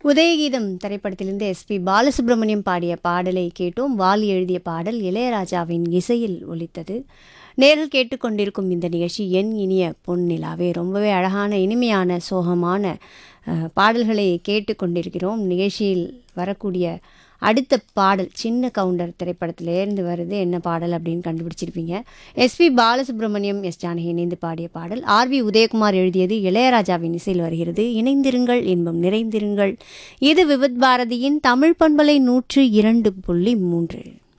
உதயகீதம் திரைப்படத்திலிருந்து எஸ்பி பாலசுப்ரமணியம் பாடிய பாடலை கேட்டோம் வாலி எழுதிய பாடல் இளையராஜாவின் இசையில் ஒலித்தது நேரில் கேட்டுக்கொண்டிருக்கும் இந்த நிகழ்ச்சி என் இனிய பொன்னிலாவே ரொம்பவே அழகான இனிமையான சோகமான அஹ், பாடல்களை கேட்டுக்கொண்டிருக்கிறோம் நிகழ்ச்சியில் வரக்கூடிய அடுத்த பாடல் சின்ன கவுண்டர் திரைப்படத்திலேருந்து வருது என்ன பாடல் அப்படின்னு கண்டுபிடிச்சிருப்பீங்க எஸ்பி பாலசுப்ரமணியம் எஸ் ஜானகி இணைந்து பாடிய பாடல் ஆர்வி உதயகுமார் எழுதியது இளையராஜாவின் இசையில் வருகிறது இணைந்திருங்கள் இன்பம் நிறைந்திருங்கள் இது விவித் பாரதியின் தமிழ் பண்பலை நூற்று இரண்டு புள்ளி மூன்று